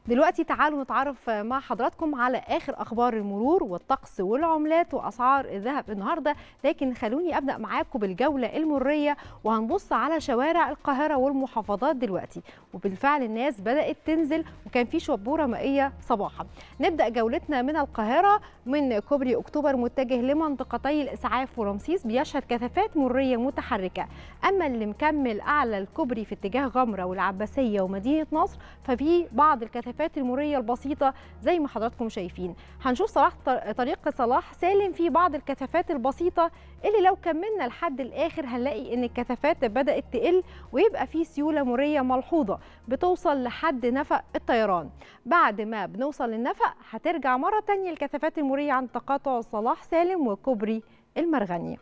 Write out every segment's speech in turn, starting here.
دلوقتي تعالوا نتعرف مع حضراتكم على اخر اخبار المرور والطقس والعملات واسعار الذهب النهارده لكن خلوني ابدا معاكم بالجوله المريه وهنبص على شوارع القاهره والمحافظات دلوقتي وبالفعل الناس بدات تنزل وكان في شبوره مائيه صباحا نبدا جولتنا من القاهره من كوبري اكتوبر متجه لمنطقتي الاسعاف ورمسيس بيشهد كثافات مريه متحركه اما اللي مكمل اعلى الكوبري في اتجاه غمره والعباسيه ومدينه نصر ففي بعض الكثافات المريه البسيطه زي ما حضراتكم شايفين هنشوف صلاح طريق صلاح سالم في بعض الكثافات البسيطه اللي لو كملنا لحد الاخر هنلاقي ان الكثافات بدات تقل ويبقى في سيوله مريه ملحوظه بتوصل لحد نفق الطيران بعد ما بنوصل للنفق هترجع مره تانية الكثافات المريه عند تقاطع صلاح سالم وكوبري المرغني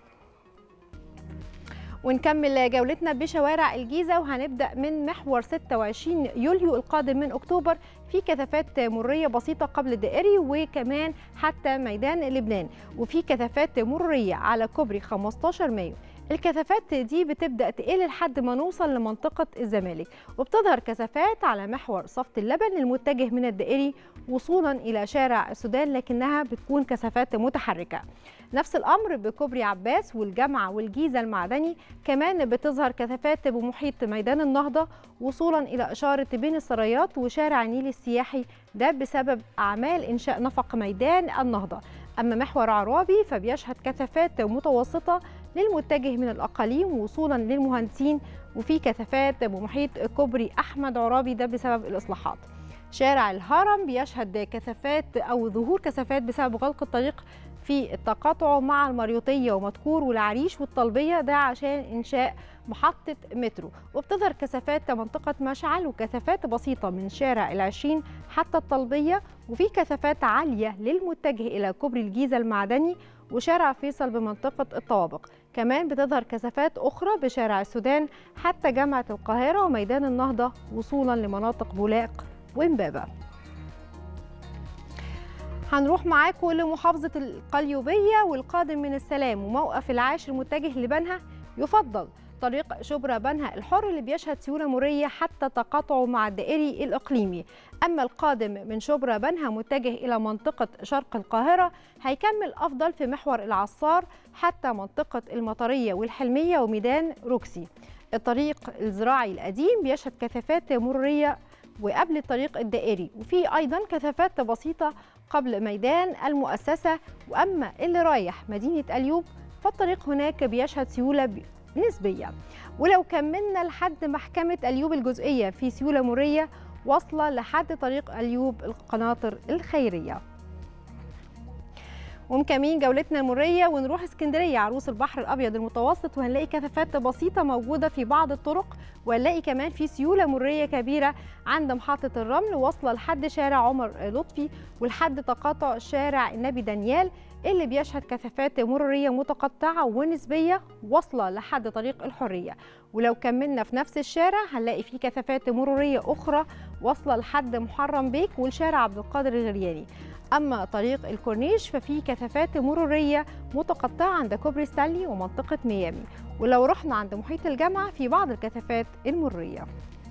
ونكمل جولتنا بشوارع الجيزة وهنبدأ من محور 26 يوليو القادم من أكتوبر في كثافات مرورية بسيطة قبل الدائري وكمان حتى ميدان لبنان وفي كثافات مرورية على كوبري 15 مايو الكثافات دي بتبدا تقل لحد ما نوصل لمنطقه الزمالك وبتظهر كثافات على محور صفت اللبن المتجه من الدائري وصولا الى شارع السودان لكنها بتكون كثافات متحركه نفس الامر بكوبري عباس والجامعه والجيزه المعدني كمان بتظهر كثافات بمحيط ميدان النهضه وصولا الى اشاره بين السرايات وشارع النيل السياحي ده بسبب اعمال انشاء نفق ميدان النهضه اما محور عرابي فبيشهد كثافات متوسطه للمتجه من الأقاليم وصولا للمهندسين وفي كثافات بمحيط كوبري أحمد عرابي ده بسبب الإصلاحات شارع الهرم بيشهد كثافات أو ظهور كثافات بسبب غلق الطريق في التقاطع مع المريوطية ومدكور والعريش والطلبية ده عشان إنشاء محطة مترو وبتظهر كثافات منطقة مشعل وكثافات بسيطة من شارع العشرين حتى الطلبية وفي كثافات عالية للمتجه إلى كوبري الجيزة المعدني وشارع فيصل بمنطقة الطوابق كمان بتظهر كثافات أخرى بشارع السودان حتى جامعة القاهرة وميدان النهضة وصولا لمناطق بولاق وإمبابة هنروح معاكم لمحافظة القليوبية والقادم من السلام وموقف العاشر متجه لبنها يفضل طريق شبرا بنها الحر اللي بيشهد سيوله مريه حتى تقاطعه مع الدائري الاقليمي اما القادم من شبرا بنها متجه الى منطقه شرق القاهره هيكمل افضل في محور العصار حتى منطقه المطريه والحلميه وميدان روكسي الطريق الزراعي القديم بيشهد كثافات مروريه وقبل الطريق الدائري وفي ايضا كثافات بسيطه قبل ميدان المؤسسه واما اللي رايح مدينه اليوب فالطريق هناك بيشهد سيوله نسبية ولو كملنا لحد محكمة اليوب الجزئية في سيولة مرية واصلة لحد طريق اليوب القناطر الخيرية ومكملين جولتنا المريه ونروح اسكندريه عروس البحر الابيض المتوسط وهنلاقي كثافات بسيطه موجوده في بعض الطرق وهنلاقي كمان في سيوله مريه كبيره عند محطه الرمل واصله لحد شارع عمر لطفي ولحد تقاطع شارع النبي دانيال اللي بيشهد كثافات مروريه متقطعه ونسبيه واصله لحد طريق الحريه ولو كملنا في نفس الشارع هنلاقي فيه كثافات مروريه اخرى واصله لحد محرم بيك والشارع عبد القادر الغرياني أما طريق الكورنيش ففي كثافات مرورية متقطعة عند كوبري ستانلي ومنطقة ميامي ولو رحنا عند محيط الجامعة في بعض الكثافات المرورية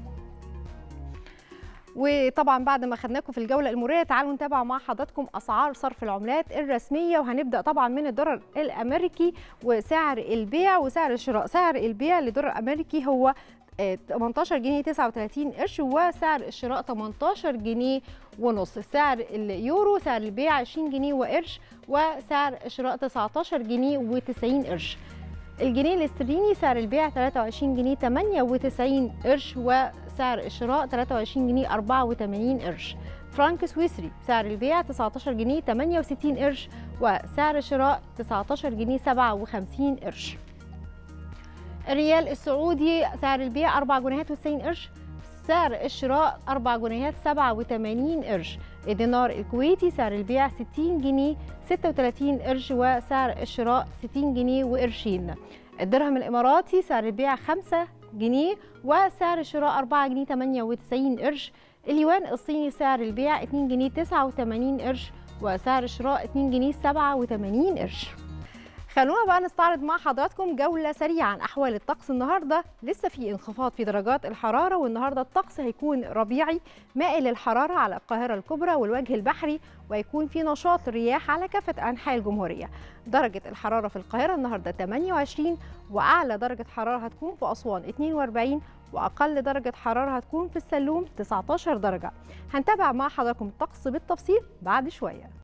وطبعا بعد ما خدناكم في الجوله المريه تعالوا نتابع مع حضراتكم اسعار صرف العملات الرسميه وهنبدا طبعا من الدولار الامريكي وسعر البيع وسعر الشراء سعر البيع لدولار امريكي هو 18 جنيه 39 قرش وسعر الشراء 18 جنيه ونص سعر اليورو سعر البيع 20 جنيه وقرش وسعر الشراء 19 جنيه و90 قرش الجنيه الاسترليني سعر البيع 23 جنيه 98 قرش وسعر الشراء 23 جنيه 84 قرش فرانك سويسري سعر البيع 19 جنيه 68 قرش وسعر الشراء 19 جنيه 57 قرش الريال السعودي سعر البيع 4 جنيهات و90 قرش سعر الشراء 4 جنيهات 87 قرش الدينار الكويتي سعر البيع 60 جنيه 36 قرش وسعر الشراء 60 جنيه وقرشين الدرهم الإماراتي سعر البيع 5 جنيه وسعر الشراء 4 جنيه 98 قرش اليوان الصيني سعر البيع 2 جنيه 89 قرش وسعر الشراء 2 جنيه 87 قرش خلونا بقى نستعرض مع حضراتكم جولة سريعة عن أحوال الطقس النهاردة لسه في انخفاض في درجات الحرارة والنهاردة الطقس هيكون ربيعي مائل الحرارة على القاهرة الكبرى والوجه البحري ويكون في نشاط رياح على كافة أنحاء الجمهورية درجة الحرارة في القاهرة النهاردة 28 وأعلى درجة حرارة هتكون في أسوان 42 وأقل درجة حرارة هتكون في السلوم 19 درجة هنتابع مع حضراتكم الطقس بالتفصيل بعد شوية